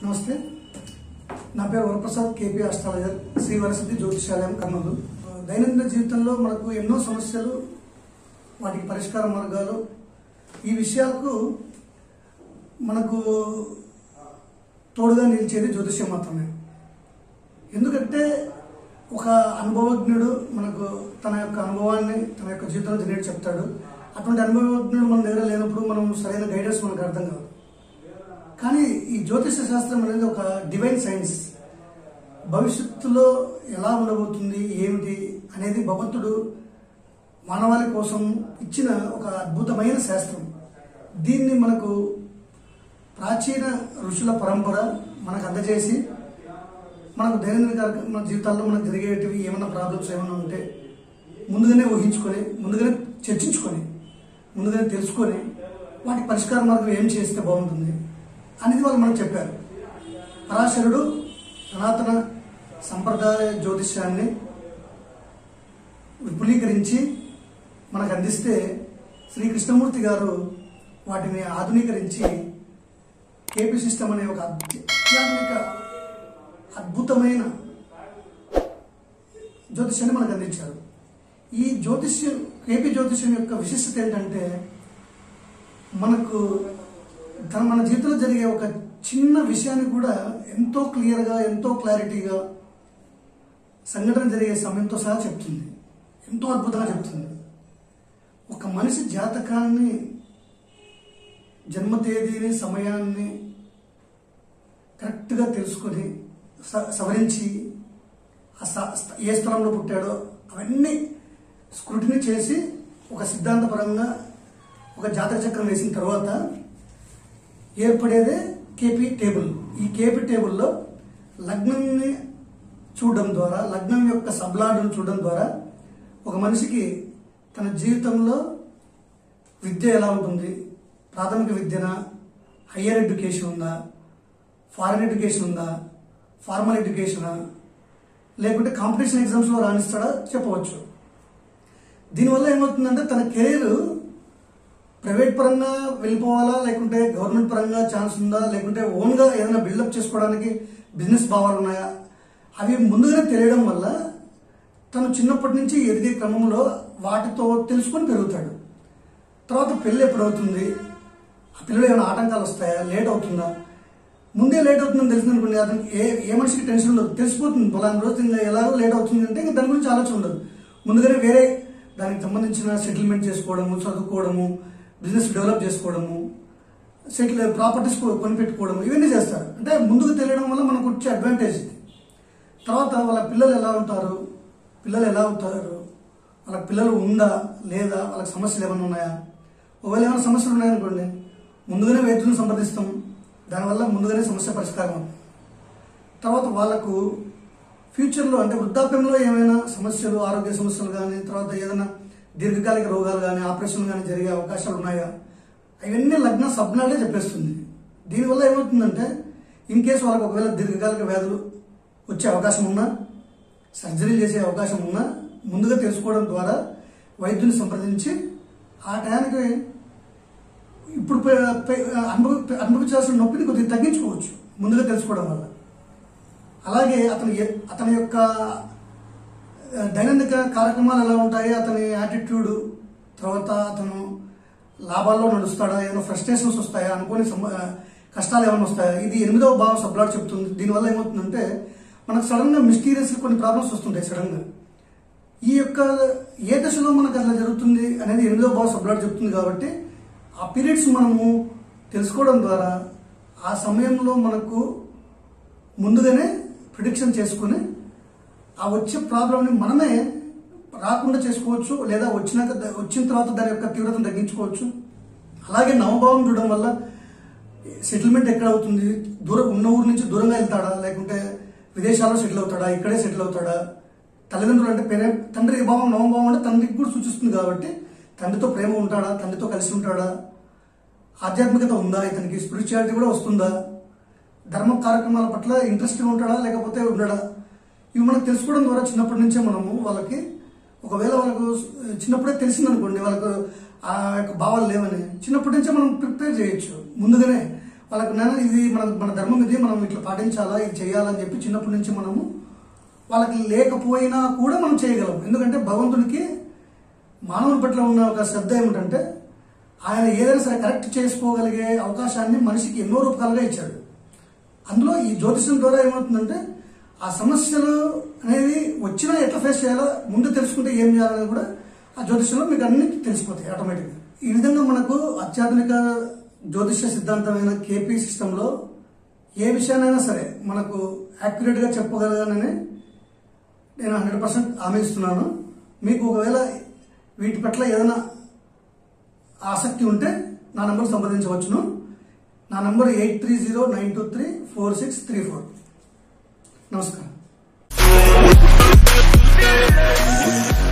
నమస్తే నా పేరు వరప్రసాద్ కేపీ అస్ట్రాలజర్ శ్రీ వరసిద్ధి జ్యోతిషాలయం కర్నూలు దైనందిన జీవితంలో మనకు ఎన్నో సమస్యలు వాటికి పరిష్కార మార్గాలు ఈ విషయాలకు మనకు తోడుగా నిలిచేది జ్యోతిష్యం మాత్రమే ఎందుకంటే ఒక అనుభవజ్ఞుడు మనకు తన యొక్క అనుభవాన్ని తన యొక్క జీవితంలో జరిగేది చెప్తాడు అటువంటి అనుభవజ్ఞుడు మన దగ్గర లేనప్పుడు మనం సరైన గైడెన్స్ మనకు అర్థం కాదు కానీ ఈ జ్యోతిష శాస్త్రం అనేది ఒక డివైన్ సైన్స్ భవిష్యత్తులో ఎలా ఉండబోతుంది ఏమిటి అనేది భగవంతుడు మానవాళి కోసం ఇచ్చిన ఒక అద్భుతమైన శాస్త్రం దీన్ని మనకు ప్రాచీన ఋషుల పరంపర మనకు అందజేసి మనకు దైనందిన కార్య- మన జీవితాల్లో మనకు జరిగేటివి ఏమైనా ప్రాబ్లమ్స్ ఏమైనా ఉంటే ముందుగానే ఊహించుకొని ముందుగానే చర్చించుకొని ముందుగానే తెలుసుకొని వాటికి పరిష్కార మార్గం ఏం చేస్తే బాగుంటుంది అనేది వాళ్ళు మనకు చెప్పారు పరాశరుడు సనాతన సంప్రదాయ జ్యోతిష్యాన్ని విపులీకరించి మనకు అందిస్తే శ్రీ కృష్ణమూర్తి గారు వాటిని ఆధునీకరించి కేపీ సిస్టమ్ అనే ఒక అత్య- అత్యాధునిక అద్భుతమైన జ్యోతిష్యాన్ని మనకు అందించారు ఈ జ్యోతిష్యం కేపీ జ్యోతిష్యం యొక్క విశిష్టత ఏంటంటే మనకు తన మన జీవితంలో జరిగే ఒక చిన్న విషయాన్ని కూడా ఎంతో క్లియర్గా ఎంతో క్లారిటీగా సంఘటన జరిగే సమయంతో సహా చెప్తుంది ఎంతో అద్భుతంగా చెప్తుంది ఒక మనిషి జాతకాన్ని జన్మ తేదీని సమయాన్ని కరెక్ట్గా తెలుసుకొని స- సవరించి ఆ స- స్థ- ఏ స్థలంలో పుట్టాడో అవన్నీ స్క్రూటినీ చేసి ఒక సిద్ధాంతపరంగా ఒక జాతక చక్రం వేసిన తర్వాత ఏర్పడేదే కేపీ టేబుల్ ఈ కేపీ టేబుల్లో లగ్నంని చూడడం ద్వారా లగ్నం యొక్క సబ్లాడును చూడడం ద్వారా ఒక మనిషికి తన జీవితంలో విద్య ఎలా ఉంటుంది ప్రాథమిక విద్యనా హయ్యర్ ఎడ్యుకేషన్ ఉందా ఫారెన్ ఎడ్యుకేషన్ ఉందా ఫార్మల్ ఎడ్యుకేషనా లేకుంటే కాంపిటీషన్ ఎగ్జామ్స్లో రాణిస్తాడా చెప్పవచ్చు దీనివల్ల ఏమవుతుందంటే తన కెరీర్ ప్రైవేట్ పరంగా వెళ్ళిపోవాలా లేకుంటే గవర్నమెంట్ పరంగా ఛాన్స్ ఉందా లేకుంటే ఓన్గా ఏదైనా బిల్డప్ చేసుకోవడానికి బిజినెస్ భావాలు ఉన్నాయా అవి ముందుగానే తెలియడం వల్ల తను చిన్నప్పటి నుంచి ఎదిగే క్రమంలో వాటితో తెలుసుకొని పెరుగుతాడు తర్వాత పెళ్ళి ఎప్పుడు అవుతుంది ఆ పిల్లలు ఏమైనా ఆటంకాలు వస్తాయా లేట్ అవుతుందా ముందే లేట్ అవుతుందని తెలిసింది అనుకోండి అతనికి ఏ ఏ మనిషికి టెన్షన్ ఉండదు తెలిసిపోతుంది పలానా రోజు ఇంకా ఎలాగో లేట్ అవుతుంది అంటే ఇంకా దాని గురించి ఆలోచన ఉండదు ముందుగానే వేరే దానికి సంబంధించిన సెటిల్మెంట్ చేసుకోవడము చదువుకోవడము బిజినెస్ డెవలప్ చేసుకోవడము సెటిల్ ప్రాపర్టీస్ కొనిపెట్టుకోవడము ఇవన్నీ చేస్తారు అంటే ముందుకు తెలియడం వల్ల మనకు వచ్చే అడ్వాంటేజ్ ఇది తర్వాత వాళ్ళ పిల్లలు ఎలా ఉంటారు పిల్లలు ఎలా అవుతారు వాళ్ళ పిల్లలు ఉందా లేదా వాళ్ళకి సమస్యలు ఏమైనా ఉన్నాయా ఒకవేళ ఏమైనా సమస్యలు ఉన్నాయనుకోండి ముందుగానే వైద్యులను సంప్రదిస్తాం దానివల్ల ముందుగానే సమస్య పరిష్కారం అవుతుంది తర్వాత వాళ్ళకు ఫ్యూచర్లో అంటే వృద్ధాప్యంలో ఏమైనా సమస్యలు ఆరోగ్య సమస్యలు కానీ తర్వాత ఏదైనా దీర్ఘకాలిక రోగాలు కానీ ఆపరేషన్ కానీ జరిగే అవకాశాలు ఉన్నాయా అవన్నీ లగ్న సబ్నాడే చెప్పేస్తుంది దీనివల్ల ఏమవుతుందంటే ఇన్ కేసు వాళ్ళకి ఒకవేళ దీర్ఘకాలిక వ్యాధులు వచ్చే అవకాశం ఉన్నా సర్జరీ చేసే అవకాశం ఉన్నా ముందుగా తెలుసుకోవడం ద్వారా వైద్యుని సంప్రదించి ఆ టయానికి ఇప్పుడు పె- పె- అనుభవ అనుభవించాల్సిన నొప్పిని కొద్దిగా తగ్గించుకోవచ్చు ముందుగా తెలుసుకోవడం వల్ల అలాగే అతని ఎ- అతని యొక్క ఆ, దైనందిక కార్యక్రమాలు ఎలా ఉంటాయి అతని యాటిట్యూడ్ తర్వాత అతను లాభాల్లో నడుస్తాడా ఏమైనా ఫ్రస్ట్రేషన్స్ వస్తాయా అనుకోని సమ- ఆ, కష్టాలు ఏమైనా వస్తాయా ఇది ఎనిమిదవ భావం సబ్లాట్ చెప్తుంది దీనివల్ల ఏమవుతుందంటే మనకు సడన్ గా మిస్టీరియస్ కొన్ని ప్రాబ్లమ్స్ వస్తుంటాయి సడన్ గా ఈ యొక్క ఏ దశలో మనకు అట్లా జరుగుతుంది అనేది ఎనిమిదో భావ సబ్లాట్ చెప్తుంది కాబట్టి ఆ పీరియడ్స్ మనము తెలుసుకోవడం ద్వారా ఆ సమయంలో మనకు ముందుగానే ప్రిడిక్షన్ చేసుకుని ఆ వచ్చే ప్రాబ్లంని మనమే రాకుండా చేసుకోవచ్చు లేదా వచ్చినాక ద- వచ్చిన తర్వాత దాని యొక్క తీవ్రతను తగ్గించుకోవచ్చు అలాగే నవభావం చూడడం వల్ల సెటిల్మెంట్ ఎక్కడ అవుతుంది దూరం ఉన్న ఊరు నుంచి దూరంగా వెళ్తాడా లేకుంటే విదేశాల్లో సెటిల్ అవుతాడా ఇక్కడే సెటిల్ అవుతాడా తల్లిదండ్రులు అంటే పేరే తండ్రి భావం నవభావం అంటే తండ్రికి కూడా సూచిస్తుంది కాబట్టి తండ్రితో ప్రేమ ఉంటాడా తండ్రితో కలిసి ఉంటాడా ఆధ్యాత్మికత ఉందా ఇతనికి స్పిరిచువాలిటీ కూడా వస్తుందా ధర్మ కార్యక్రమాల పట్ల ఇంట్రెస్ట్గా ఉంటాడా లేకపోతే ఉండడా ఇవి మనకు తెలుసుకోవడం ద్వారా చిన్నప్పటి నుంచే మనము వాళ్ళకి ఒకవేళ వాళ్ళకు చిన్నప్పుడే తెలిసిందనుకోండి వాళ్ళకు ఆ యొక్క భావాలు లేవని చిన్నప్పటి నుంచే మనం ప్రిపేర్ చేయొచ్చు ముందుగానే వాళ్ళకి నేను ఇది మన మన ధర్మం ఇది మనం ఇట్లా పాటించాలా ఇది చేయాలని చెప్పి చిన్నప్పటి నుంచి మనము వాళ్ళకి లేకపోయినా కూడా మనం చేయగలం ఎందుకంటే భగవంతుడికి మానవుని పట్ల ఉన్న ఒక శ్రద్ధ ఏమిటంటే ఆయన ఏదైనా సరే కరెక్ట్ చేసుకోగలిగే అవకాశాన్ని మనిషికి ఎన్నో రూపాలుగా ఇచ్చాడు అందులో ఈ జ్యోతిషం ద్వారా ఏమవుతుందంటే ఆ సమస్యలు అనేవి వచ్చినా ఎట్లా ఫేస్ చేయాలో ముందు తెలుసుకుంటే ఏం చేయాలనేది కూడా ఆ జ్యోతిషంలో మీకు అన్ని తెలిసిపోతాయి ఆటోమేటిక్గా ఈ విధంగా మనకు అత్యాధునిక జ్యోతిష సిద్ధాంతమైన కేపీ సిస్టంలో ఏ విషయాన్నైనా సరే మనకు యాక్యురేట్గా చెప్పగలగానని నేను హండ్రెడ్ పర్సెంట్ హామీ ఇస్తున్నాను మీకు ఒకవేళ వీటి పట్ల ఏదైనా ఆసక్తి ఉంటే నా నంబర్ సంప్రదించవచ్చును నా number eight three zero nine two three four six three four నమస్కారం